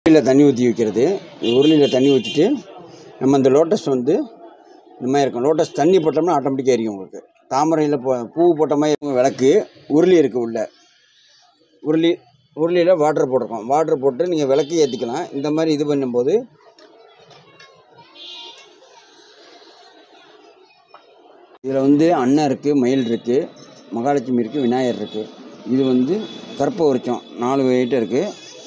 உருளியில் தண்ணி ஊற்றி வைக்கிறது உருளியில் தண்ணி ஊற்றிட்டு நம்ம இந்த லோட்டஸ் வந்து இந்த மாதிரி இருக்கும் லோட்டஸ் தண்ணி போட்டோம்னா ஆட்டோமேட்டிக்காக எரியும் உங்களுக்கு தாமரையில் போ பூ போட்ட மாதிரி இருக்கும் விளக்கு உருளி இருக்குது உள்ள உருளி உருளியில் வாட்டர் போட்டிருக்கோம் வாட்டர் போட்டு நீங்கள் விளக்கு ஏற்றிக்கலாம் இந்த மாதிரி இது பண்ணும்போது இதில் வந்து அண்ணன் இருக்குது மயில் இருக்குது மகாலட்சுமி இருக்குது விநாயகர் இருக்குது இது வந்து கற்ப உரிச்சம் நாலு வெயிட்டு இருக்குது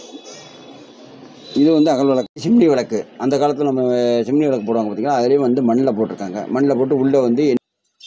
இது வந்து அகல் விளக்கு சிம்னி விளக்கு அந்த காலத்தில் நம்ம சிம்னி விளக்கு போடுவாங்க பார்த்தீங்களா அதுலேயும் வந்து மண்ணில் போட்டிருக்காங்க மண்ணில் போட்டு உள்ளே வந்து எண்ணெய்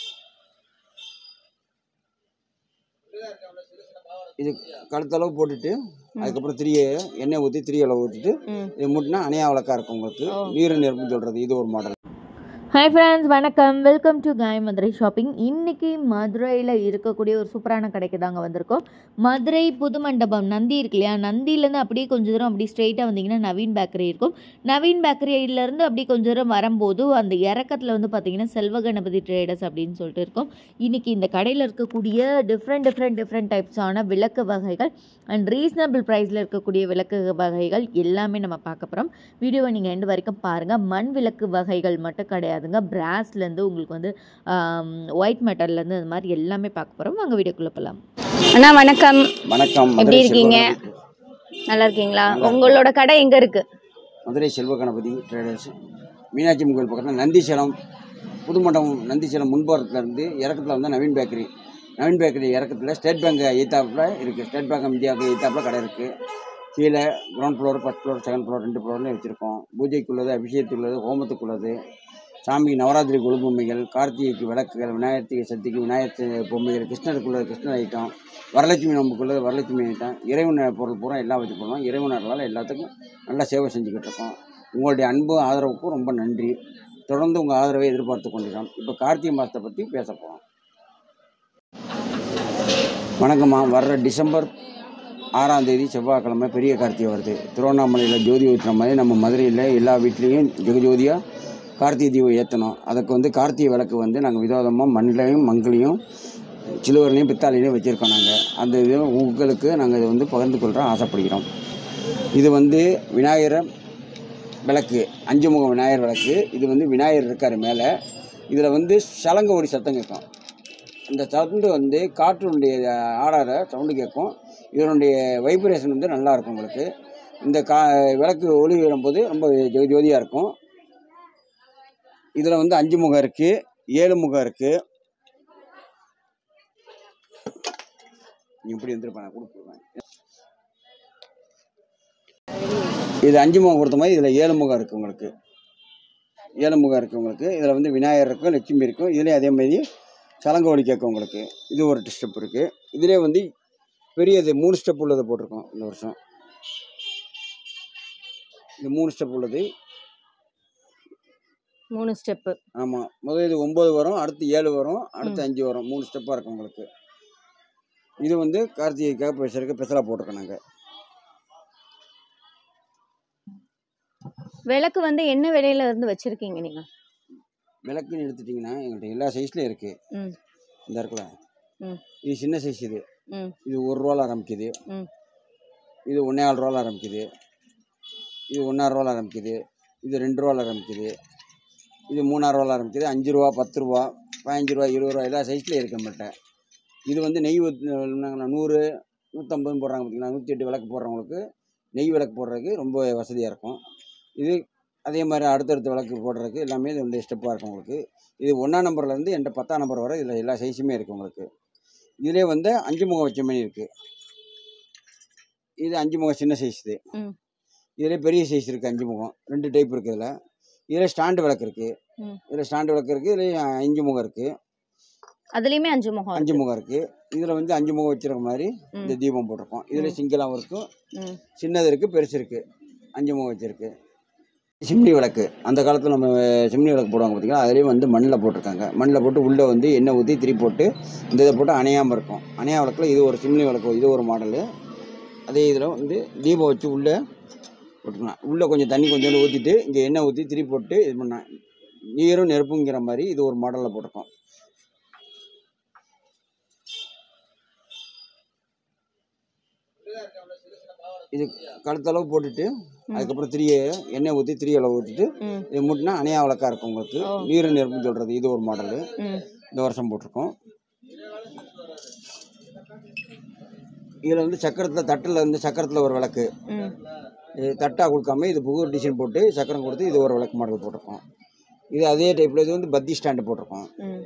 இது கழுத்தளவு போட்டுட்டு அதுக்கப்புறம் திரிய எண்ணெய் ஊற்றி திரிய அளவு ஊற்றிட்டு ம் இது மூட்டினா அணையா விளக்கா இருக்கும் உங்களுக்கு ஓ. நீர் நெருப்புன்னு சொல்கிறது இது ஒரு மாடல் ஹாய் ஃப்ரெண்ட்ஸ் வணக்கம் வெல்கம் டு காய் மதுரை ஷாப்பிங் இன்னைக்கு மதுரையில் இருக்கக்கூடிய ஒரு சூப்பரான கடைக்கு தாங்க வந்திருக்கோம் மதுரை புது மண்டபம் நந்தி இருக்கு இல்லையா நந்தியிலேருந்து அப்படியே கொஞ்சம் தூரம் அப்படியே ஸ்ட்ரெயிட்டாக வந்தீங்கன்னா நவீன் பேக்கரி இருக்கும் நவீன் பேக்கரியிலேருந்து அப்படியே கொஞ்சம் தூரம் வரும்போது அந்த இறக்கத்தில் வந்து பார்த்தீங்கன்னா செல்வ கணபதி ட்ரேடர்ஸ் அப்படின்னு சொல்லிட்டு இருக்கும் இன்னைக்கு இந்த கடையில் இருக்கக்கூடிய டிஃப்ரெண்ட் டிஃப்ரெண்ட் டிஃப்ரெண்ட் டைப்ஸான விளக்கு வகைகள் அண்ட் ரீசனபிள் ப்ரைஸில் இருக்கக்கூடிய விளக்கு வகைகள் எல்லாமே நம்ம பார்க்க போகிறோம் வீடியோவை நீங்கள் எண்டு வரைக்கும் பாருங்கள் மண் விளக்கு வகைகள் மட்டும் கிடையாதுங்க பிராஸ்லேருந்து உங்களுக்கு வந்து ஒயிட் மெட்டல்லேருந்து இந்த மாதிரி எல்லாமே பார்க்க போகிறோம் வாங்க வீடியோக்குள்ளே போகலாம் அண்ணா வணக்கம் வணக்கம் எப்படி மதுரை இருக்கீங்க? செல்வ நல்லா இருக்கீங்களா உங்களோட கடை எங்க இருக்கு மதுரை செல்வ கணபதி ட்ரேடர்ஸ் மீனாட்சி அம்மன் கோயில் பக்கத்தில் நந்திசேலம் புது மண்டபம் நந்திசேலம் முன்புறத்துல இருந்து இறக்கத்தில் வந்து நவீன் பேக்கரி நவீன் பேக்கரி இறக்கத்தில் ஸ்டேட் பேங்க் எய்த்தாப்பில் இருக்குது ஸ்டேட் பேங்க் ஆஃப் இந்தியாவுக்கு எய்த்தாப்பில் கடை இருக்குது கீழே ground floor first floor second floor ரெண்டு ஃப்ளோர்னு வச்சுருக்கோம் பூஜைக்குள்ளது அபிஷேகத்துக்குள்ளது ஹோமத்துக்குள்ளது சாமிக்கு நவராத்திரி கொழு பொம்மைகள் கார்த்திகைக்கு விளக்குகள் விநாயகர் சக்திக்கு விநாயகர் பொம்மைகள் கிருஷ்ணருக்குள்ளது கிருஷ்ணர் ஐட்டம் வரலட்சுமி நோம்புக்குள்ளது வரலட்சுமி ஐட்டம் இறைவன் பொருள் பூரா எல்லாம் வச்சு போடுவோம் இறைவனர்களால் எல்லாத்துக்கும் நல்லா சேவை செஞ்சுக்கிட்டு இருக்கோம் உங்களுடைய அன்பு ஆதரவுக்கும் ரொம்ப நன்றி தொடர்ந்து உங்கள் ஆதரவை எதிர்பார்த்து கொண்டிருக்கோம் இப்போ கார்த்திகை மாதத்தை பற்றி பேச போகிறோம் வணக்கம்மா வர்ற டிசம்பர் ஆறாம் தேதி செவ்வாய்க்கிழமை பெரிய கார்த்திகை வருது திருவண்ணாமலையில் ஜோதி ஊற்றுற மாதிரி நம்ம மதுரையில் எல்லா வீட்லேயும் ஜெகஜோதியாக கார்த்திகை தீபம் ஏற்றணும் அதுக்கு வந்து கார்த்திகை விளக்கு வந்து நாங்கள் விதவிதமாக மண்ணிலையும் மங்களையும் சிலுவர்லையும் பித்தாலையும் வச்சுருக்கோம் நாங்கள் அந்த இது உங்களுக்கு நாங்கள் இதை வந்து பகிர்ந்து கொள்கிறோம் ஆசைப்படுகிறோம் இது வந்து விநாயகர் விளக்கு அஞ்சு முக விநாயகர் விளக்கு இது வந்து விநாயகர் இருக்கார் மேலே இதில் வந்து சலங்க ஒரு சத்தம் கேட்கும் இந்த சவுண்டு வந்து காற்றுடைய ஆடாத சவுண்டு கேட்கும் இதனுடைய வைப்ரேஷன் வந்து நல்லா இருக்கும் உங்களுக்கு இந்த கா விளக்கு ஒளி விடும்போது ரொம்ப ஜோ- ஜோதியாக இருக்கும் இதில் வந்து அஞ்சு முகம் இருக்குது ஏழு முகம் இருக்குது இப்படி வந்துருப்பேன் நான் கொடுத்துருவேன் இது அஞ்சு முகம் கொடுத்த மாதிரி இதில் ஏழு முகம் இருக்குது உங்களுக்கு ஏழு முகம் இருக்குது உங்களுக்கு இதில் வந்து விநாயகர் இருக்கும் லட்சுமி இருக்கும் இதுலேயும் அதே மாதிரி சலங்க ஒலி கேட்கும் உங்களுக்கு இது ஒரு ஸ்டெப் இருக்குது இதிலே வந்து பெரியது மூணு ஸ்டெப் உள்ளதை போட்டிருக்கோம் இந்த வருஷம் இது மூணு ஸ்டெப் உள்ளது மூணு ஸ்டெப்பு ஆமாம் முதல் இது ஒம்பது வரும் அடுத்து ஏழு வரும் அடுத்து அஞ்சு வரும் மூணு ஸ்டெப்பாக இருக்கும் உங்களுக்கு இது வந்து கார்த்திகைக்காக பேசுறதுக்கு ஸ்பெஷலாக போட்டிருக்கோம் நாங்கள் விளக்கு வந்து என்ன விலையில இருந்து வச்சிருக்கீங்க நீங்க விளக்குன்னு எடுத்துட்டிங்கன்னா எங்கள்கிட்ட எல்லா சைஸ்லையும் இருக்குது ம் இந்த இருக்குல்ல ம். இது சின்ன சைஸ் இது ம் இது ஒரு ரூபால ஆரம்பிக்குது ம். இது ஒன்றே ஆறு ரூபால ஆரம்பிக்குது இது ஒன்றரை ரூபால ஆரம்பிக்குது இது ரெண்டு ரூபால ஆரம்பிக்குது இது மூணாறு ரூபால ஆரம்பிக்குது அஞ்சு ரூபா பத்து ரூபா பதினஞ்சு ரூபா இருபது ரூபா எல்லா சைஸ்லையும் இருக்க மாட்டேன் இது வந்து நெய் ஊற்றினாங்கன்னா நூறு நூற்றம்பதுன்னு போடுறாங்க பார்த்தீங்களா நூற்றி எட்டு விளக்கு போடுறவங்களுக்கு நெய் விளக்கு போடுறதுக்கு ரொம்ப வசதியாக இருக்கும் இது அதே மாதிரி அடுத்தடுத்த விளக்கு போடுறதுக்கு எல்லாமே இது ரெண்டு ஸ்டெப்பாக இருக்கும் உங்களுக்கு இது ஒன்றாம் நம்பர்லேருந்து என்கிட்ட பத்தாம் நம்பர் வரை இதில் எல்லா சைஸுமே இருக்குது உங்களுக்கு இதிலே வந்து அஞ்சு முகம் வச்ச மாதிரி இருக்குது இது அஞ்சு முகம் சின்ன சைஸ் இது ம். இதில் பெரிய சைஸ் இருக்குது அஞ்சு முகம் ரெண்டு டைப் இருக்குது இதில் இதில் ஸ்டாண்டு விளக்கு இருக்குது ம். இதில் ஸ்டாண்டு விளக்கு இருக்குது இதுலேயும் அஞ்சு முகம் இருக்குது அதுலயுமே அஞ்சு முகம் அஞ்சு இருக்கு. முகம் இருக்குது இதில் வந்து அஞ்சு முகம் வச்சிருக்க மாதிரி ம். இந்த தீபம் போட்டிருக்கோம் இதில் சிங்கிளாகவும் இருக்கும் ம் சின்னது இருக்குது பெருசு இருக்குது அஞ்சு முகம் வச்சுருக்கு சிம்னி விளக்கு அந்த காலத்தில் நம்ம சிம்னி விளக்கு போடுவாங்க பார்த்தீங்களா அதுலேயும் வந்து மண்ணில் போட்டிருக்காங்க மண்ணில் போட்டு உள்ளே வந்து எண்ணெய் ஊற்றி திரி போட்டு இந்த இதை போட்டு அணையாமல் இருக்கும் அணையா விளக்கில் இது ஒரு சிம்னி விளக்கு இது ஒரு மாடலு அதே இதில் வந்து தீபம் வச்சு உள்ளே போட்டுக்கலாம் உள்ளே கொஞ்சம் தண்ணி கொஞ்சோண்டு ஊற்றிட்டு இங்கே எண்ணெய் ஊற்றி திரி போட்டு இது பண்ண நீரும் நெருப்புங்கிற மாதிரி இது ஒரு மாடலில் போட்டிருக்கோம் இது கழுத்தளவு போட்டுட்டு அதுக்கப்புறம் திரி எண்ணெய் ஊற்றி திரி அளவு ஊற்றிட்டு ம் இது மூட்டினா அணையா விளக்கா இருக்கும் உங்களுக்கு ஓ. நீர் நெருப்புன்னு சொல்கிறது இது ஒரு மாடலு ம் இந்த வருஷம் போட்டிருக்கோம் இதில் வந்து சக்கரத்தில் தட்டில் வந்து சக்கரத்தில் ஒரு விளக்கு ம் இது தட்டாக கொடுக்காம இது புது டிசைன் போட்டு சக்கரம் கொடுத்து இது ஒரு விளக்கு மாடல் போட்டிருக்கோம் இது அதே டைப்பில் இது வந்து பத்தி ஸ்டாண்டு போட்டிருக்கோம் ம்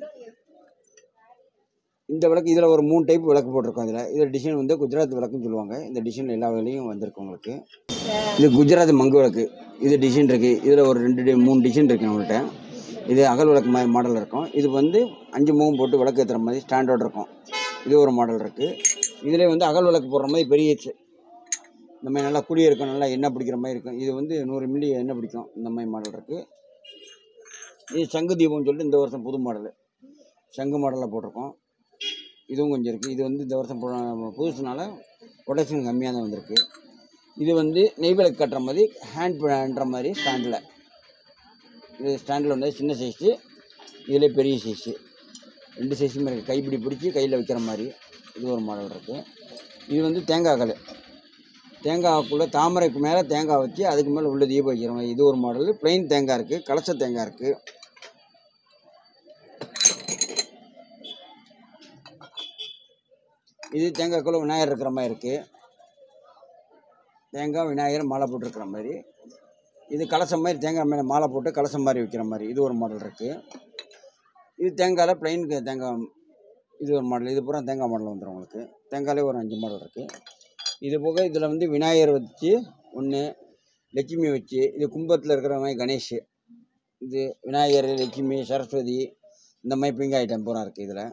இந்த விளக்கு இதில் ஒரு மூணு டைப் விளக்கு போட்டிருக்கோம் இதில் இதில் டிசைன் வந்து குஜராத் விளக்குன்னு சொல்லுவாங்க இந்த டிசைன் எல்லா வேலையும் வந்திருக்கு உங்களுக்கு இது குஜராத் மங்கு விளக்கு இது டிசைன் இருக்குது இதில் ஒரு ரெண்டு டி- மூணு டிசைன் இருக்குது நம்மள்ட்ட இது அகல் விளக்கு மாதிரி மாடல் இருக்கும் இது வந்து அஞ்சு முகம் போட்டு விளக்கு ஏற்றுற மாதிரி ஸ்டாண்டர்ட் இருக்கும் இது ஒரு மாடல் இருக்குது இதில் வந்து அகல் விளக்கு போடுற மாதிரி பெரிய ச்சு. இந்த மாதிரி நல்லா குடி இருக்கும் நல்லா எண்ணெய் பிடிக்கிற மாதிரி இருக்கும் இது வந்து நூறு மில்லி எண்ணெய் பிடிக்கும் இந்த மாதிரி மாடல் இருக்குது இது சங்கு தீபம்னு சொல்லிட்டு இந்த வருஷம் புது மாடல் சங்கு மாடலில் போட்டிருக்கோம் இதுவும் கொஞ்சம் இருக்குது இது வந்து இந்த வருஷம் பு- புதுசுனால ப்ரொடக்ஷன் கம்மியாக தான் வந்திருக்கு இது வந்து நெய் விளக்கு கட்டுற மாதிரி ஹேண்ட் பண்ணுற மாதிரி ஸ்டாண்டில் இது ஸ்டாண்டில் வந்து சின்ன சைஸு இதில் பெரிய சைஸு ரெண்டு சைஸுமே இருக்குது கைப்பிடி பிடிச்சி கையில் வைக்கிற மாதிரி இது ஒரு மாடல் இருக்குது இது வந்து தேங்காய் கல் தேங்காய்க்குள்ளே தாமரைக்கு மேலே தேங்காய் வச்சு அதுக்கு மேலே உள்ள தீபம் வைக்கிற மாதிரி இது ஒரு மாடல் plain தேங்காய் இருக்குது கலச தேங்காய் இருக்குது இது தேங்காய்க்குள்ள விநாயகர் இருக்கிற மாதிரி இருக்குது தேங்காய் விநாயகர் மாலை போட்டிருக்கிற மாதிரி இது கலசம் மாதிரி தேங்காய் மேலே மாலை போட்டு கலசம் மாதிரி வைக்கிற மாதிரி இது ஒரு மாடல் இருக்குது இது தேங்காயில் பிளைன் தேங்காய் இது ஒரு மாடல் இது பூரா தேங்காய் மாடல் வந்துடும் உங்களுக்கு தேங்காயிலே ஒரு அஞ்சு மாடல் இருக்குது இது போக இதில் வந்து விநாயகர் வச்சு ஒன்று லட்சுமி வச்சு இது கும்பத்தில் இருக்கிற மாதிரி கணேஷ் இது விநாயகர் லட்சுமி சரஸ்வதி இந்த மாதிரி பிங்க் ஐட்டம் பூரா இருக்குது இதில்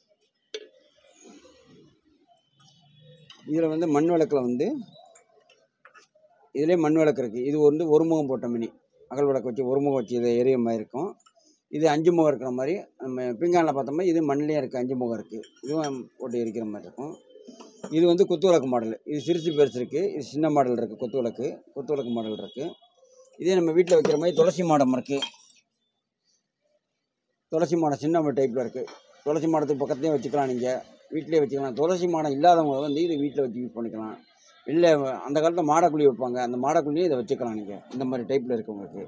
இதில் வந்து மண் விளக்கில் வந்து இதிலே மண் விளக்கு இருக்குது இது வந்து ஒரு முகம் போட்ட மினி அகல் விளக்கு வச்சு ஒரு முகம் வச்சு இது எரிய மாதிரி இருக்கும் இது அஞ்சு முகம் இருக்கிற மாதிரி நம்ம பிங்கானில் பார்த்தோம்னா இது மண்ணிலே இருக்குது அஞ்சு முகம் இருக்குது இதுவும் போட்டு எரிக்கிற மாதிரி இருக்கும் இது வந்து குத்து விளக்கு மாடல் இது சிறுசு பெருசு இருக்குது இது சின்ன மாடல் இருக்குது குத்து விளக்கு குத்து விளக்கு மாடல் இருக்குது இதே நம்ம வீட்டில் வைக்கிற மாதிரி துளசி மாடம் இருக்குது துளசி மாடம் சின்ன டைப்பில் இருக்குது துளசி மாடத்துக்கு பக்கத்துலேயே வச்சுக்கலாம் நீங்கள் வீட்டிலே வச்சுக்கலாம் துளசி மாடம் இல்லாதவங்க வந்து இது வீட்டில் வச்சு யூஸ் பண்ணிக்கலாம் இல்லை அந்த காலத்தில் மாடக்குழி வைப்பாங்க அந்த மாடக்குழியே இதை வச்சுக்கலாம் நீங்கள் இந்த மாதிரி டைப்பில் இருக்கு உங்களுக்கு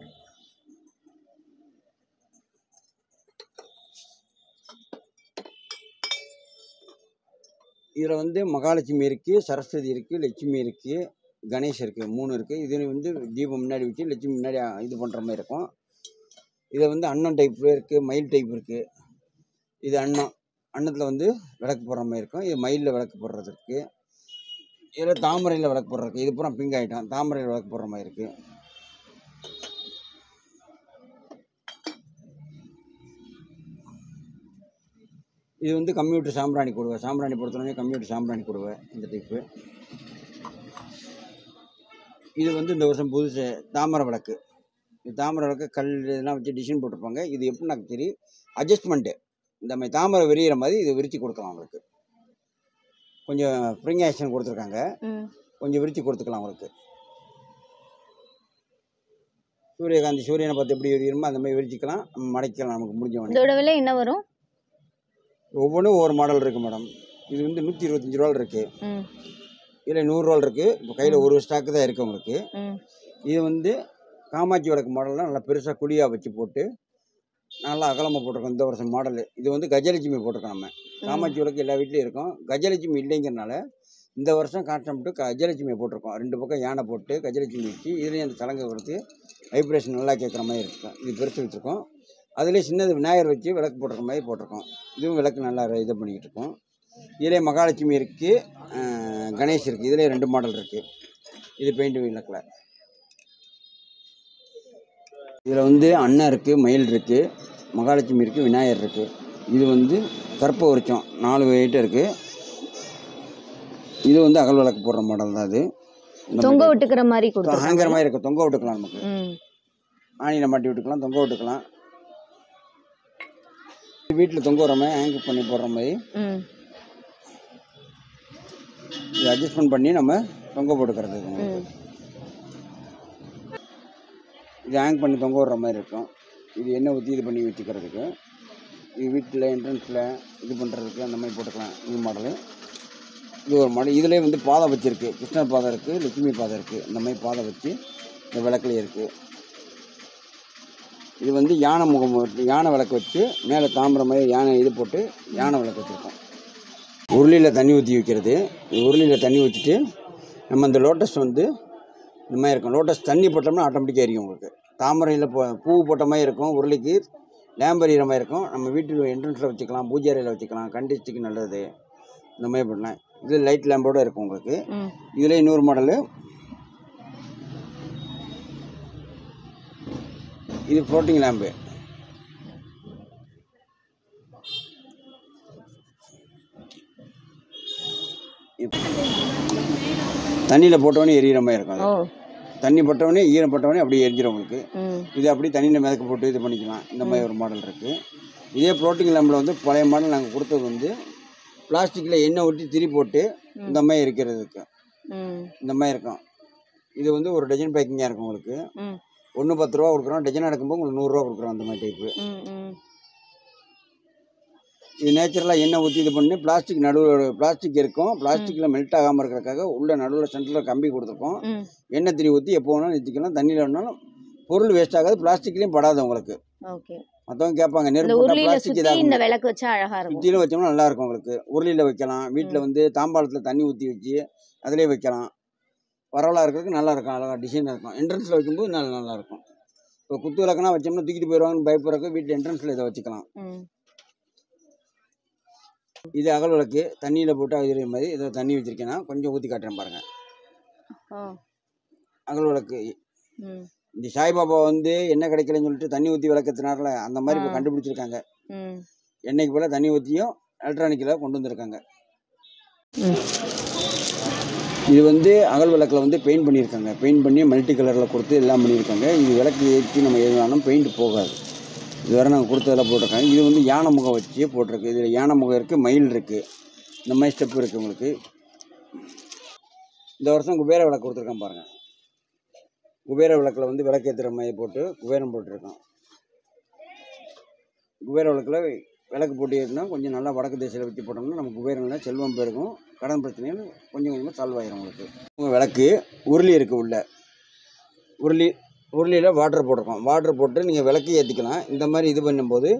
இதில் வந்து மகாலட்சுமி இருக்குது சரஸ்வதி இருக்குது லட்சுமி இருக்குது கணேஷ் இருக்குது மூணு இருக்குது இது வந்து தீபம் முன்னாடி வச்சு லட்சுமி முன்னாடி இது பண்ணுற மாதிரி இருக்கும் இதை வந்து அன்னம் டைப் இருக்குது மயில் டைப் இருக்குது இது அன்னம் அன்னத்தில் வந்து விளக்கு போடுற மாதிரி இருக்கும் இது மயிலில் விளக்கு போடுறது இருக்குது இதில் தாமரையில் விளக்கு போடுறதுக்கு இது பூரா பிங்க் ஐட்டம் தாமரையில் விளக்கு போடுற மாதிரி இருக்குது இது வந்து கம்ப்யூட்டர் சாம்பிராணி கொடுவை சாம்பிராணி பொறுத்தவரைக்கும் கம்ப்யூட்டர் சாம்பிராணி கொடுவை இந்த டைப்பு இது வந்து இந்த வருஷம் புதுசு தாமரை விளக்கு இது தாமரை விளக்கு கல் இதெல்லாம் வச்சு டிசைன் போட்டிருப்பாங்க இது எப்படின்னா தெரியும் அட்ஜஸ்ட்மெண்ட்டு இந்த மாதிரி தாமரை விரிகிற மாதிரி இது விரித்து கொடுக்கலாம் உங்களுக்கு கொஞ்சம் ஸ்ப்ரிங் ஆக்ஷன் கொடுத்துருக்காங்க ம் கொஞ்சம் விரித்து கொடுத்துக்கலாம் உங்களுக்கு சூரியகாந்தி சூரியனை பார்த்து எப்படி விரியுமோ அந்த மாதிரி விரிச்சிக்கலாம் நம்ம மடக்கிக்கலாம் நமக்கு முடிஞ்சவனே இதோட விலை என்ன வரும் ஒவ்வொன்றும் ஒவ்வொரு மாடல் இருக்குது மேடம் இது வந்து நூற்றி இருபத்தஞ்சி ரூபா இருக்குது ம் இதில் நூறுரூவா இருக்குது இப்போ கையில் ஒரு ஸ்டாக்கு தான் இருக்குது உங்களுக்கு ம் இது வந்து காமாட்சி விளக்கு மாடல்லாம் நல்லா பெருசாக குழியாக வச்சு போட்டு நல்லா அகலமாக போட்டிருக்கோம் இந்த வருஷம் மாடலு இது வந்து கஜலட்சுமி போட்டிருக்கோம் நம்ம காமாட்சி விளக்கு எல்லா வீட்லேயும் இருக்கும் கஜலட்சுமி இல்லைங்கிறனால இந்த வருஷம் காட்டமிட்டு கஜலட்சுமியை போட்டிருக்கோம் ரெண்டு பக்கம் யானை போட்டு கஜலட்சுமி வச்சு இதுலேயும் அந்த சலங்கை கொடுத்து வைப்ரேஷன் நல்லா கேட்குற மாதிரி இருக்கும் இது பெருசு வச்சுருக்கோம் அதுலேயே சின்னது விநாயகர் வச்சு விளக்கு போட்டிருக்க மாதிரி போட்டிருக்கோம் இதுவும் விளக்கு நல்லா இது பண்ணிக்கிட்டு இருக்கோம் இதிலே மகாலட்சுமி இருக்குது கணேஷ் இருக்குது இதிலே ரெண்டு மாடல் இருக்குது இது பெயிண்ட் விளக்கில் இதில் வந்து அண்ணன் இருக்குது மயில் இருக்குது மகாலட்சுமி இருக்குது விநாயகர் இருக்குது இது வந்து கற்ப உரிச்சம் நாலு வெயிட்டு இருக்குது இது வந்து அகல் விளக்கு போடுற மாடல் தான் அது தொங்க விட்டுக்கிற மாதிரி கொடுத்துருக்காங்க ஹேங்கர் மாதிரி இருக்கும் தொங்க விட்டுக்கலாம் நமக்கு ம் ஆணியில் மாட்டி விட்டுக்கலாம் தொங்க விட்டுக்கலாம் வீட்டில் தொங்க விடுற மாதிரி ஹேங் பண்ணி போடுற மாதிரி ம் இது அட்ஜஸ்ட்மெண்ட் பண்ணி நம்ம தொங்க போட்டுக்கிறது இது உங்களுக்கு. ம் இது ஹேங் பண்ணி தொங்க விடுற மாதிரி இருக்கும் இது எண்ணெய் ஊற்றி இது பண்ணி வச்சுக்கிறதுக்கு இது வீட்டில் என்ட்ரன்ஸில் இது பண்ணுறதுக்கு அந்த மாதிரி போட்டுக்கலாம் இது மாடலு இது ஒரு மாடல் இதுலேயே வந்து பாதை வச்சுருக்கு கிருஷ்ணர் பாதை இருக்குது லட்சுமி பாதை இருக்குது இந்த மாதிரி பாதை வச்சு இந்த விளக்குல இருக்குது இது வந்து யானை முகம் வச்சு- யானை விளக்கு வச்சு மேலே தாம்பரம் மாதிரி யானை இது போட்டு யானை விளக்கு வச்சுருக்கோம் உருளியில் தண்ணி ஊற்றி வைக்கிறது இது உருளியில் தண்ணி ஊற்றிட்டு நம்ம இந்த லோட்டஸ் வந்து இந்த மாதிரி இருக்கும் லோட்டஸ் தண்ணி போட்டோம்னா ஆட்டோமேட்டிக்காக எரியும் உங்களுக்கு தாமரையில் போ பூ போட்ட மாதிரி இருக்கும் உருளைக்கு லேம்ப் எரியிற மாதிரி இருக்கும் நம்ம வீட்டு என்ட்ரன்ஸில் வச்சுக்கலாம் பூஜை அறையில் வச்சுக்கலாம் கண்டிஸ்டிக்கு நல்லது இந்த மாதிரி பண்ணலாம் இது லைட் லேம்போடு இருக்கும் உங்களுக்கு ம் இதில் இன்னொரு மாடலு இது ஃப்ளோட்டிங் லேம்பு தண்ணியில் போட்டவொடனே எரியிற மாதிரி இருக்கும் ஓ அது தண்ணி போட்டவொடனே ஈரம் போட்டவொடனே அப்படியே எரிஞ்சிடும் உங்களுக்கு ம் இது அப்படியே தண்ணியில் மிதக்க போட்டு இது பண்ணிக்கலாம் இந்த மாதிரி ஒரு மாடல் இருக்குது இதே ஃப்ளோட்டிங் லேம்பில் வந்து பழைய மாடல் நாங்கள் கொடுத்தது வந்து பிளாஸ்டிக்கில் எண்ணெய் ஊற்றி திரி போட்டு இந்த மாதிரி இருக்கிறதுக்கு ம் இந்த மாதிரி இருக்கும் இது வந்து ஒரு டஜன் பேக்கிங்காக இருக்கும் உங்களுக்கு ம் ஒன்று பத்து ரூபா கொடுக்குறோம் டஜனாக எடுக்கும்போது உங்களுக்கு நூறுரூவா கொடுக்குறோம் அந்த மாதிரி டைப்பு ம் ம் இது நேச்சுரலாக எண்ணெய் ஊற்றி இது பண்ணி பிளாஸ்டிக் நடுவில் பிளாஸ்டிக் இருக்கும் பிளாஸ்டிக்கில் மெல்ட் ஆகாமல் இருக்கிறதுக்காக உள்ள நடுவில் சென்டரில் கம்பி கொடுத்துருக்கோம் ம் எண்ணெய் திரி ஊற்றி எப்போ வேணாலும் நிறுத்திக்கலாம் தண்ணியில் வேணாலும் பொருள் வேஸ்ட் ஆகாது பிளாஸ்டிக்லேயும் படாது உங்களுக்கு ஓகே மற்றவங்க கேட்பாங்க இந்த நெருப்பு போட்டால் உருளியில பிளாஸ்டிக் சுத்தி இதாகும் இந்த விளக்கு வச்சா அழகா இருக்கும் சுற்றிலும் வச்சோம்னா நல்லா இருக்கும் உங்களுக்கு உருளியில் வைக்கலாம் வீட்டில் வந்து தாம்பாளத்தில் தண்ணி ஊற்றி வச்சு அதிலே வைக்கலாம் பரவலாக இருக்கிறதுக்கு நல்லா இருக்கும் அழகாக டிசைனாக இருக்கும் என்ட்ரன்ஸில் வைக்கும்போது நல்லா நல்லா இருக்கும் இப்போ குத்து விளக்குனா வச்சோம்னா தூக்கிட்டு போயிடுவாங்கன்னு பயப்படுறதுக்கு வீட்டில் என்ட்ரன்ஸில் இதை வச்சுக்கலாம் ம் இது அகல் விளக்கு தண்ணியில் போட்டு அகிற மாதிரி இதை தண்ணி வச்சிருக்கேன்னா கொஞ்சம் ஊற்றி காட்டுறேன் பாருங்கள் ஓ அகல் விளக்கு ம் இந்த சாய்பாபா வந்து எண்ணெய் கிடைக்கலன்னு சொல்லிட்டு தண்ணி ஊற்றி விளக்கத்தினால அந்த மாதிரி இப்போ ஆ. கண்டுபிடிச்சிருக்காங்க ம் எண்ணெய்க்கு போல தண்ணி ஊற்றியும் எலக்ட்ரானிக்கில் கொண்டு வந்திருக்காங்க ம் இது வந்து அகல் விளக்கில் வந்து பெயிண்ட் பண்ணியிருக்காங்க பெயிண்ட் பண்ணி மல்டி கலரில் கொடுத்து எல்லாம் பண்ணியிருக்காங்க இது விளக்கு ஏற்றி நம்ம எதுனாலும் பெயிண்ட் போகாது இதுவரை நாங்கள் கொடுத்ததில் போட்டிருக்காங்க இது வந்து யானை முகம் வச்சு போட்டிருக்கு இதில் யானை முகம் இருக்குது மயில் இருக்குது இந்த மாதிரி ஸ்டெப் இருக்குது உங்களுக்கு இந்த வருஷம் குபேர விளக்கு கொடுத்துருக்கேன் பாருங்கள் குபேர விளக்கில் வந்து விளக்கு ஏற்றுற மாதிரி போட்டு குபேரம் போட்டிருக்கோம் குபேர விளக்கில் விளக்கு போட்டு ஏற்றினா கொஞ்சம் நல்லா வடக்கு திசையில் வச்சு போட்டோம்னா நம்ம குபேரங்கள செல்வம் பெருகும் கடன் பிரச்சனைகள் கொஞ்சம் கொஞ்சமாக சால்வ் ஆயிரும் உங்களுக்கு உங்கள் விளக்கு உருளி இருக்குது உள்ள உருளி உருளியில் வாட்டர் போட்டிருக்கோம் வாட்டர் போட்டு நீங்கள் விளக்கு ஏற்றிக்கலாம் இந்த மாதிரி இது பண்ணும்போது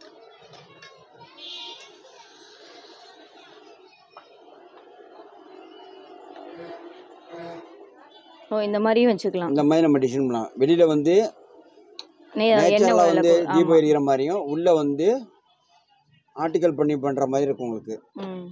ஓ இந்த மாதிரியும் வச்சுக்கலாம் இந்த மாதிரி நம்ம டிசைன் பண்ணலாம் வெளியில் வந்து நே- எண்ணெய் நேச்சுரலாக வந்து விளக்கு தீபம் ஆமா. எரியிற மாதிரியும் உள்ளே வந்து ஆர்டிக்கல் பண்ணி பண்ணுற மாதிரி இருக்கும் உங்களுக்கு ம்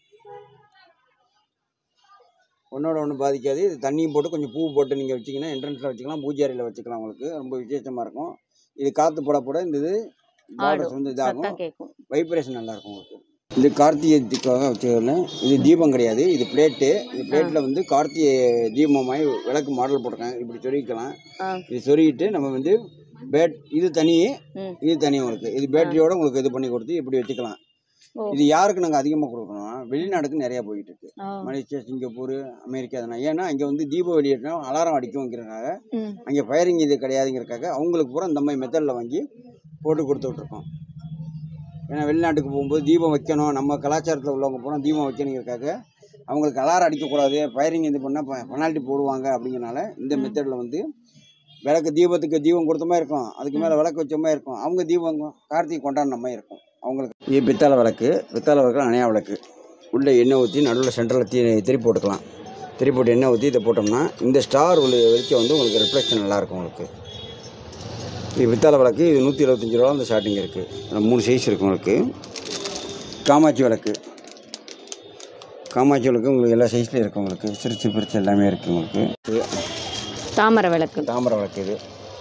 ஒன்றோட ஒன்று பாதிக்காது இது தண்ணியும் போட்டு கொஞ்சம் பூ போட்டு நீங்கள் வச்சிங்கன்னா என்ட்ரன்ஸில் வச்சுக்கலாம் பூஜை அறையில் வச்சுக்கலாம் உங்களுக்கு ரொம்ப விசேஷமாக இருக்கும் இது காற்று போட போட இந்த இது பார்டர்ஸ் வந்து இதாகும் சத்தம் கேட்கும் வைப்ரேஷன் நல்லா இருக்கும் உங்களுக்கு இது கார்த்திகைக்காக வச்சுக்கல இது தீபம் கிடையாது இது பிளேட்டு இது பிளேட்டில் வந்து கார்த்திகை தீபமாய் விளக்கு மாடல் போட்டிருக்காங்க இப்படி சொருகிக்கலாம் ஆ இது சொருகிட்டு நம்ம வந்து பேட் இது தனி ம் இது தனி உங்களுக்கு இது பேட்டரியோட உங்களுக்கு இது பண்ணி கொடுத்து இப்படி வச்சுக்கலாம் ஓ இது யாருக்கு நாங்கள் அதிகமாக கொடுக்கணும் வெளிநாட்டுக்கு நிறையா போயிட்டு இருக்கு ஆ மலேசியா சிங்கப்பூர் அமெரிக்கா அதெல்லாம் ஏன்னா அங்கே வந்து தீபாவளி அலாரம் அடிக்குங்கிறதுக்காக ம் அங்கே ஃபயரிங் இது கிடையாதுங்கிறதுக்காக அவங்களுக்கு பூரா இந்த மாதிரி மெத்தடில் வாங்கி போட்டு கொடுத்துட்ருக்கோம் ஏன்னா வெளிநாட்டுக்கு போகும்போது தீபம் வைக்கணும் நம்ம கலாச்சாரத்தில் உள்ளவங்க பூரா தீபம் வைக்கணுங்கிறதுக்காக அவங்களுக்கு அலாரம் அடிக்கக்கூடாது ஃபயரிங் இது பண்ணால் பெனால்ட்டி போடுவாங்க அப்படிங்கிறனால இந்த ம். மெத்தடில் வந்து விளக்கு தீபத்துக்கு தீபம் கொடுத்த மாதிரி இருக்கும் அதுக்கு மேலே விளக்கு வச்ச மாதிரி இருக்கும் அவங்க தீபம் கார்த்திகை கொண்டாடின மாதிரி இருக்கும் அவங்களுக்கு இது பித்தளை விளக்கு பித்தளை விளக்கு அணையா விளக்கு உள்ளே எண்ணெய் ஊற்றி நடுவில் சென்டரில் தீ திரி போட்டுக்கலாம் திரி போட்டு எண்ணெய் ஊற்றி இதை போட்டோம்னா இந்த ஸ்டார் உள்ள வெளிச்சம் வந்து உங்களுக்கு ரிஃப்ளெக்ஷன் நல்லாயிருக்கும் உங்களுக்கு இது பித்தளை விளக்கு இது நூற்றி இருபத்தஞ்சி ரூபா அந்த ஸ்டார்டிங் இருக்குது மூணு சைஸ் இருக்குது உங்களுக்கு காமாட்சி விளக்கு காமாட்சி விளக்கு உங்களுக்கு எல்லா சைஸ்லேயும் இருக்குது உங்களுக்கு சிறுச்சு பிரிச்சு எல்லாமே இருக்குது உங்களுக்கு இது தாமரை விளக்கு தாமரை விளக்கு இது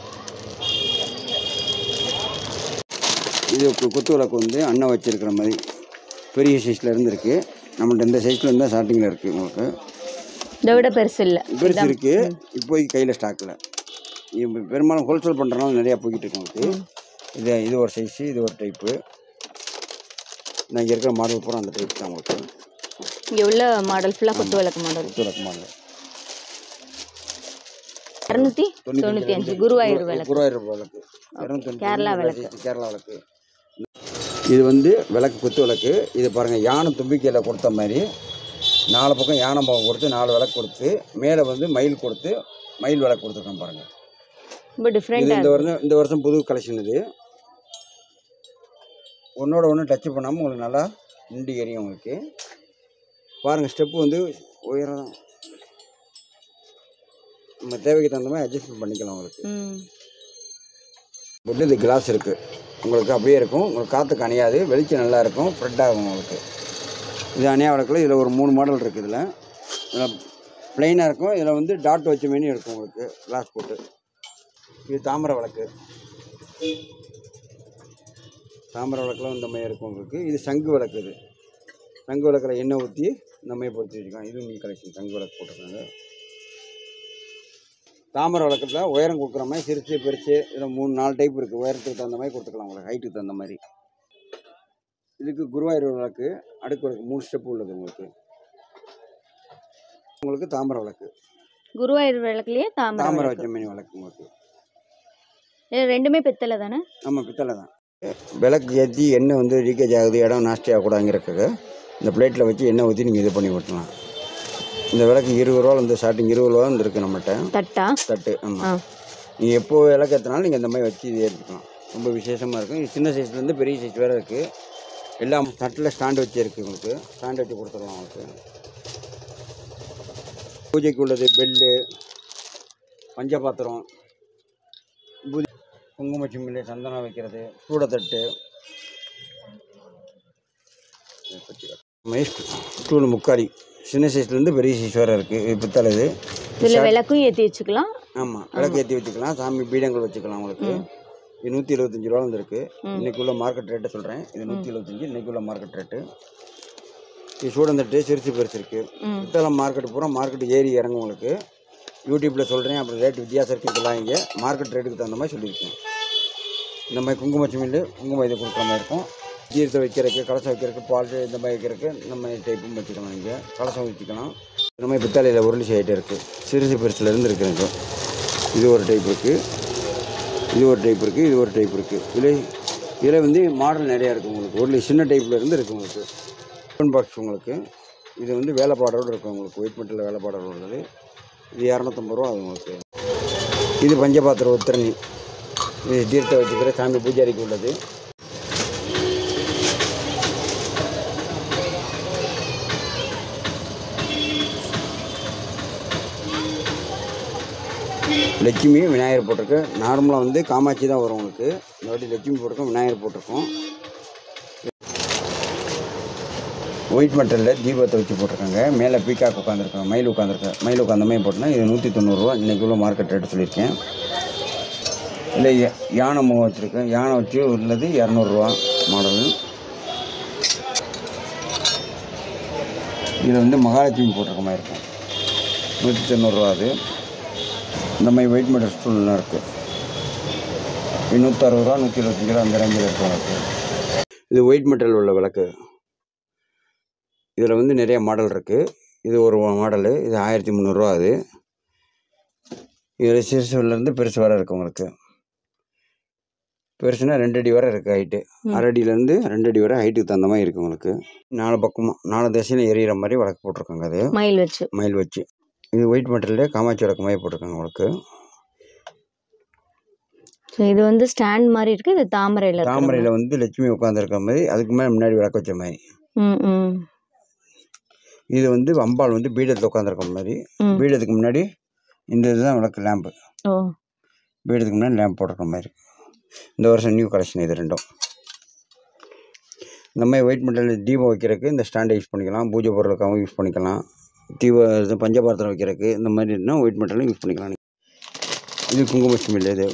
இது கு- குத்து விளக்கு வந்து அண்ணன் வச்சிருக்கிற மாதிரி பெரிய சைஸில் இருந்திருக்கு நம்மள்ட்ட இந்த சைஸில் இருந்தால் ஸ்டார்டிங்கில் இருக்குது உங்களுக்கு இதை விட பெருசு இல்லை பெருசு இருக்குது இப்போதைக்கு கையில் ஸ்டாக்கில் இது பெரும்பாலும் ஹோல்சேல் பண்ணுறனால நிறையா போய்கிட்டு இருக்கு உங்களுக்கு இது இது ஒரு சைஸு இது ஒரு டைப்பு நான் இங்கே இருக்கிற மாடல் பூரா அந்த டைப் தான் உங்களுக்கு இங்கே உள்ள மாடல் ஃபுல்லாக குத்து விளக்கு மாடல் குத்து விளக்கு மாடல் இரநூத்தி தொண்ணூற்றி அஞ்சு குருவாயூர் விளக்கு குருவாயூர் விளக்கு இரநூத்தி கேரளா விளக்கு. கேரளா விளக்கு இது வந்து விளக்கு குத்து விளக்கு இது பாருங்கள் யானை தும்பிக்கையில் கொடுத்த மாதிரி நாலு பக்கம் யானை பாவம் கொடுத்து நாலு விளக்கு கொடுத்து மேலே வந்து மயில் கொடுத்து மயில் விளக்கு கொடுத்துருக்கோம் பாருங்கள் ரொம்ப இது டிஃப்ரெண்ட்டாக இந்த வருஷம் இந்த வருஷம் புது கலெக்ஷன் இது ஒன்றோட ஒன்று டச் பண்ணாமல் உங்களுக்கு நல்லா நின்று எரியும் உங்களுக்கு பாருங்கள் ஸ்டெப்பு வந்து உயரம் நம்ம தேவைக்கு தகுந்த மாதிரி அட்ஜஸ்ட்மெண்ட் பண்ணிக்கலாம் உங்களுக்கு ம் உள்ள இது கிளாஸ் இருக்குது உங்களுக்கு அப்படியே இருக்கும் உங்களுக்கு காற்று கனியாது வெளிச்சம் நல்லா இருக்கும் ஸ்ப்ரெட் ஆகும் உங்களுக்கு இது அணியா விளக்கில் இதில் ஒரு மூணு மாடல் இருக்குது இதில் இதில் ப்ளைனாக இருக்கும் இதில் வந்து டாட் வச்ச மீனி இருக்கும் உங்களுக்கு கிளாஸ் போட்டு இது தாமரை விளக்கு தாமரை விளக்குலாம் இந்த மாதிரி இருக்கும் உங்களுக்கு இது சங்கு விளக்கு இது சங்கு விளக்கில் எண்ணெய் ஊற்றி இந்த மாதிரி பொறுத்து வச்சுருக்காங்க இதுவும் நீ கலெக்ஷன் சங்கு விளக்கு போட்டிருக்காங்க தாமரை விளக்கத்தில் உயரம் கொடுக்குற மாதிரி சிறுசு பெருசு இதில் மூணு நாலு டைப் இருக்குது உயரத்துக்கு தகுந்த மாதிரி கொடுத்துக்கலாம் உங்களுக்கு ஹைட்டுக்கு தகுந்த மாதிரி இதுக்கு குருவாயூர் விளக்கு அடுக்கு விளக்கு மூணு ஸ்டெப் உள்ளது உங்களுக்கு உங்களுக்கு தாமரை விளக்கு குருவாயூர் விளக்குலயே தாமரை தாமரை விளக்கு. வச்ச மீன் விளக்கு உங்களுக்கு இது ரெண்டுமே பித்தளை தானே ஆமாம் பித்தளை தான் விளக்கு ஏற்றி எண்ணெய் வந்து லீக்கேஜ் ஆகுது இடம் நாஸ்டி ஆகக்கூடாங்கிறதுக்கு இந்த பிளேட்டில் வச்சு எண்ணெய் ஊற்றி நீங்கள் இது பண்ணி விட்டலாம் இந்த விளக்கு இருபது ரூபா வந்து ஸ்டார்டிங் இருபது ரூபா வந்து இருக்குது நம்மகிட்ட தட்டா தட்டு ஆ ஆமாம் நீங்கள் எப்போ விளக்கு ஏற்றினாலும் நீங்கள் இந்த மாதிரி வச்சு இது ஏற்றிக்கலாம் ரொம்ப விசேஷமாக இருக்கும் இது சின்ன சைஸ்லேருந்து பெரிய சைஸ் வேறு இருக்குது எல்லாம் தட்டில் ஸ்டாண்டு வச்சு இருக்குது உங்களுக்கு ஸ்டாண்டு வச்சு கொடுத்துருவோம் உங்களுக்கு பூஜைக்கு உள்ளது பெல்லு பஞ்சபாத்திரம் பூஜை குங்கும சிம்மிலி சந்தனம் வைக்கிறது சூடத்தட்டு மகேஷ் ஸ்டூல் முக்காலி சின்ன சைஸ்லேருந்து பெரிய சைஸ் வேறு இருக்குது இது பித்தளை இது இதுல விளக்கும் ஏத்தி வச்சுக்கலாம் ஆமாம் விளக்கு ஏற்றி வச்சுக்கலாம் சாமி பீடங்கள் வச்சுக்கலாம் உங்களுக்கு இது நூற்றி எழுபத்தஞ்சு ரூபா வந்துருக்கு இன்னைக்கு உள்ள மார்க்கெட் ரேட்டை சொல்கிறேன் இது நூற்றி எழுபத்தஞ்சு இன்னைக்கு உள்ள மார்க்கெட் ரேட்டு இது சூடந்தட்டு சிறுசு பெருசு இருக்குது ம் புத்தளம் மார்க்கெட் பூரா மார்க்கெட் ஏறி இறங்கும் உங்களுக்கு யூடியூப்பில் சொல்கிறேன் அப்புறம் ரேட் வித்தியாசம் இருக்குது இதெல்லாம் இங்கே மார்க்கெட் ரேட்டுக்கு தகுந்த மாதிரி சொல்லியிருக்கேன் இந்த மாதிரி குங்கும சிமில் குங்குமம் இது கொடுக்குற மாதிரி இருக்கும் தீர்த்தம் வைக்கிறதுக்கு கலசம் வைக்கிறதுக்கு பால் இந்த மாதிரி வைக்கிறதுக்கு இந்த மாதிரி டைப்பும் வச்சுக்கலாம் இங்கே கலசம் வச்சுக்கலாம் இந்த மாதிரி பித்தளையில் உருளி ஆகிட்டே இருக்குது சிறுசு பெருசுலேருந்து இருக்குங்க இது ஒரு டைப் இருக்குது இது ஒரு டைப் இருக்குது இது ஒரு டைப் இருக்குது இதில் இதில் வந்து மாடல் நிறையா இருக்குது உங்களுக்கு உருளி சின்ன டைப்பில் இருந்து இருக்குது உங்களுக்கு ஓப்பன் பாக்ஸ் உங்களுக்கு இது வந்து வேலைப்பாடோடு இருக்கும் உங்களுக்கு ஒயிட் மெட்டல் வேலைப்பாடோடு உள்ளது இது இரநூத்தம்பது ரூபா ஆகும் உங்களுக்கு இது பஞ்சபாத்திர உத்திரணி இது தீர்த்த வச்சுக்கிற சாமி பூஜாரிக்கு உள்ளது லட்சுமி விநாயகர் போட்டிருக்கு நார்மலாக வந்து காமாட்சி தான் வரும் உங்களுக்கு இந்த வாட்டி லட்சுமி போட்டிருக்கோம் விநாயகர் போட்டிருக்கோம் ஒயிட் மெட்டலில் தீபத்தை வச்சு போட்டிருக்காங்க மேலே பீக்காக் உட்காந்துருக்காங்க மயில் உட்காந்துருக்காங்க மயில் உட்காந்த மாதிரி போட்டோன்னா இது நூற்றி தொண்ணூறுரூவா இன்றைக்கி உள்ள மார்க்கெட் ரேட்டு சொல்லியிருக்கேன் இல்லை யா- யானை முகம் வச்சுருக்கேன் யானை வச்சு உள்ளது இரநூறுவா மாடலு இதில் வந்து மகாலட்சுமி போட்டிருக்க மாதிரி இருக்கும் நூற்றி தொண்ணூறுரூவா அது இந்த மாதிரி ஒயிட் மெட்டல் ஸ்டூல்லாம் இருக்குது இது நூற்றறுபது ரூபா நூற்றி இருபத்தஞ்சி ரூபா அந்த ரேஞ்சில் இருக்கும் விளக்கு இது ஒயிட் மெட்டல் உள்ள விளக்கு இதில் வந்து நிறைய மாடல் இருக்குது இது ஒரு மாடலு இது ஆயிரத்தி முந்நூறுரூவா அது இதில் சிறுசுலேருந்து பெருசு வரை இருக்குது உங்களுக்கு பெருசுனா ரெண்டு அடி வரை இருக்குது ஹைட்டு ம். அரை அடியிலேருந்து ரெண்டு அடி வரை ஹைட்டுக்கு தகுந்த மாதிரி இருக்குது உங்களுக்கு நாலு பக்கமும் நாலு திசையிலும் எரியிற மாதிரி விளக்கு போட்டிருக்காங்க அது மயில் வச்சு மயில் வச்சு இது ஒயிட் மெட்டலில் காமாட்சி விளக்கு மாதிரி போட்டிருக்காங்க உங்களுக்கு ஸோ இது வந்து ஸ்டாண்ட் மாதிரி இருக்கு இது தாமரையில் இருக்கு தாமரையில் வந்து லட்சுமி உட்காந்துருக்க மாதிரி அதுக்கு மேலே முன்னாடி விளக்கு வச்ச மாதிரி ம் ம் இது வந்து அம்பாள் வந்து பீடத்தில் உட்காந்துருக்க மாதிரி ம். பீடத்துக்கு முன்னாடி இந்த இதுதான் விளக்கு லேம்பு ஓ பீடத்துக்கு முன்னாடி லேம்ப் போட்டிருக்க மாதிரி இந்த வருஷம் நியூ கலெக்ஷன் இது ரெண்டும் இந்த மாதிரி ஒயிட் மெட்டல் தீபம் வைக்கிறதுக்கு இந்த ஸ்டாண்டை யூஸ் பண்ணிக்கலாம் பூஜை பொருளுக்காகவும் யூஸ் பண்ணிக்கலாம் தீப இது பஞ்சபாத்திரம் வைக்கிறதுக்கு இந்த மாதிரினா ஒயிட் மெட்டலும் யூஸ் பண்ணிக்கலாம் இது குங்கும சிமில் இது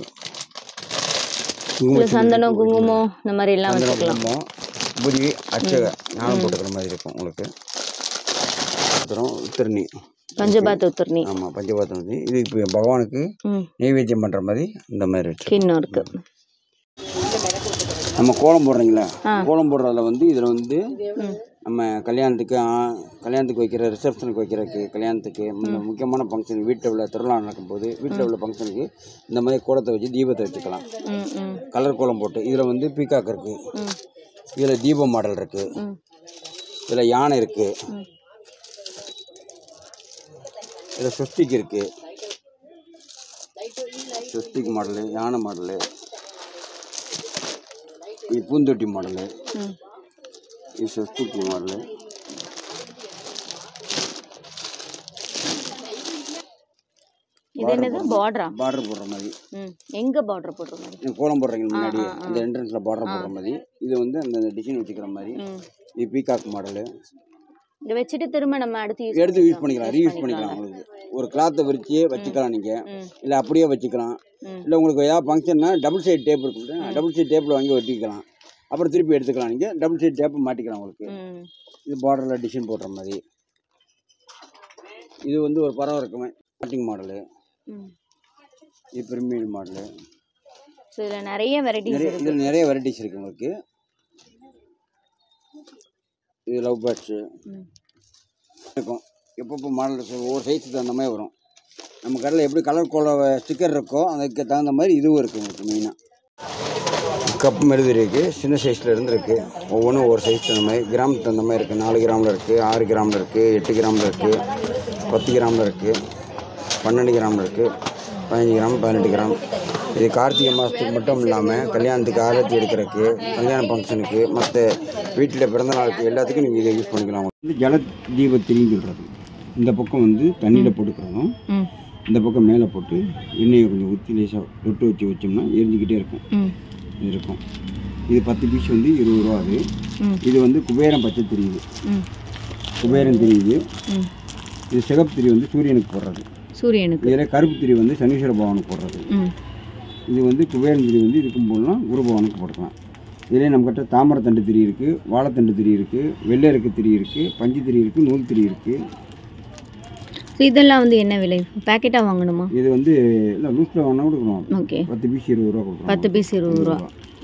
இல்லை சிமில் சந்தனம் இருக்கு, குங்குமம் இந்த மாதிரி எல்லாம் சந்தனம், வச்சுக்கலாம் குங்குமம் புரி அச்சக நானும் போட்டுக்கிற மாதிரி இருக்கும் உங்களுக்கு அப்புறம் உத்திரணி பஞ்சபாத் உத்திரணி ஆமாம் பஞ்சபாத்திரம் வச்சு இது இப்போ பகவானுக்கு ம் நெய்வேத்தியம் பண்ணுற மாதிரி இந்த மாதிரி வச்சு கிண்ணம் இருக்கு நம்ம கோலம் போடுறீங்களா ஆ. கோலம் போடுறதுல வந்து இதில் வந்து ம் நம்ம கல்யாணத்துக்கு ஆ, கல்யாணத்துக்கு வைக்கிற ரிசப்ஷனுக்கு வைக்கிறதுக்கு கல்யாணத்துக்கு இந்த முக்கியமான ஃபங்க்ஷன் வீட்டில் உள்ள திருவிழா நடக்கும்போது வீட்டில் உள்ள ஃபங்க்ஷனுக்கு இந்த மாதிரி கோலத்தை வச்சு தீபத்தை வச்சுக்கலாம் ம் ம் கலர் கோலம் போட்டு இதில் வந்து பீகாக் இருக்குது ம் இதில் தீபம் மாடல் இருக்குது ம் இதில் யானை இருக்குது ம் இதில் சொஸ்டிக் இருக்குது சொஸ்டிக் மாடலு யானை மாடலு இது பூந்தொட்டி மாடலு ம் இது சொஸ்டிக் மாடலு இது என்னது பார்டரா பார்டர் போடுற மாதிரி ம் எங்க பார்டர் போடுற மாதிரி நீங்க கோலம் போடுறீங்க முன்னாடி ஆ, ஆ. அந்த என்ட்ரன்ஸில் பார்டர் போடுற மாதிரி இது வந்து அந்த டிசைன் வச்சுக்கிற மாதிரி ம் இது பீகாக் மாடலு இதை வச்சுட்டு திரும்ப நம்ம அடுத்து யூஸ் எடுத்து யூஸ் பண்ணிக்கலாம் ரீயூஸ் பண்ணிக்கலாம் உங்களுக்கு ஒரு கிளாத்தை விரிச்சு வச்சுக்கலாம் நீங்கள் ம் இல்லை அப்படியே வச்சுக்கலாம் ம் இல்லை உங்களுக்கு ஏதாவது ஃபங்க்ஷன்னா டபுள் சைடு டேப் இருக்கு டபுள் சைடு டேப்பில் வாங்கி ஒட்டிக்கலாம் அப்புறம் திருப்பி எடுத்துக்கலாம் நீங்கள் டபுள் சைடு டேப்பு மாட்டிக்கலாம் உங்களுக்கு ம் இது பார்டரில் டிசைன் போடுற மாதிரி இது வந்து ஒரு பறவை இருக்குமே கட்டிங் மாடலு ம் இது பிரமிட் மாடலு ஸோ இதில் நிறைய வெரைட்டிஸ் நிறைய இருக்கு இதில் நிறைய வெரைட்டிஸ் இருக்குது உங்களுக்கு இது லவ் பேர்ட்ஸு ம் இருக்கும் எப்பப்போ மாடல் ஒவ்வொரு சைஸுக்கு தகுந்த மாதிரி வரும் நம்ம கடையில் எப்படி கலர் கோல ஸ்டிக்கர் இருக்கோ அதுக்கு தகுந்த மாதிரி இதுவும் இருக்குது உங்களுக்கு மெயினாக கப் மெழுது இருக்குது சின்ன சைஸில் இருந்து இருக்குது ஒவ்வொன்றும் ஒவ்வொரு சைஸ் தகுந்த மாதிரி கிராமுக்கு தகுந்த மாதிரி இருக்குது நாலு கிராமில் இருக்குது ஆறு கிராமில் இருக்குது எட்டு கிராமில் இருக்குது பத்து கிராமில் இருக்குது பன்னெண்டு கிராமில் இருக்குது பதினஞ்சு கிராம் பதினெட்டு கிராம் இது கார்த்திகை மாதத்துக்கு மட்டும் இல்லாமல் கல்யாணத்துக்கு ஆரத்தி எடுக்கிறதுக்கு கல்யாண ஃபங்க்ஷனுக்கு மற்ற வீட்டில் பிறந்த நாளுக்கு எல்லாத்துக்கும் நீங்கள் இதை யூஸ் பண்ணிக்கலாம் இது ஜல தீபத்திரின்னு சொல்கிறது இந்த பக்கம் வந்து தண்ணியில் போட்டுக்கிறதும் ம் இந்த பக்கம் மேலே போட்டு எண்ணெயை கொஞ்சம் ஊற்றி லேசாக தொட்டு வச்சு வச்சோம்னா எரிஞ்சிக்கிட்டே இருக்கும் ம் இது இருக்கும் இது பத்து பீஸ் வந்து இருபது ரூபா அது ம் இது வந்து குபேரம் பச்சை தெரியுது ம் குபேரம் தெரியுது ம் இது சிகப்பு திரி வந்து சூரியனுக்கு போடுறது சூரியனுக்கு இதில் கருப்பு திரி வந்து சனீஸ்வர பகவானுக்கு போடுறது ம் இது வந்து குபேரன் திரி வந்து இதுக்கும் போடலாம் குரு பகவானுக்கு போட்டுக்கலாம் இதிலே நம்மக்கிட்ட தாமரைத்தண்டு திரி இருக்குது வாழைத்தண்டு திரி இருக்குது வெள்ளருக்கு திரி இருக்குது பஞ்சு திரி இருக்குது நூல் திரி இருக்குது ஸோ இதெல்லாம் வந்து என்ன விலை பேக்கெட்டாக வாங்கணுமா இது வந்து இல்லை லூஸில் வேணா கொடுக்கணும் ஓகே பத்து பீஸ் இருபது ரூபா கொடுக்குறோம் பத்து பீஸ் இருபது ரூபா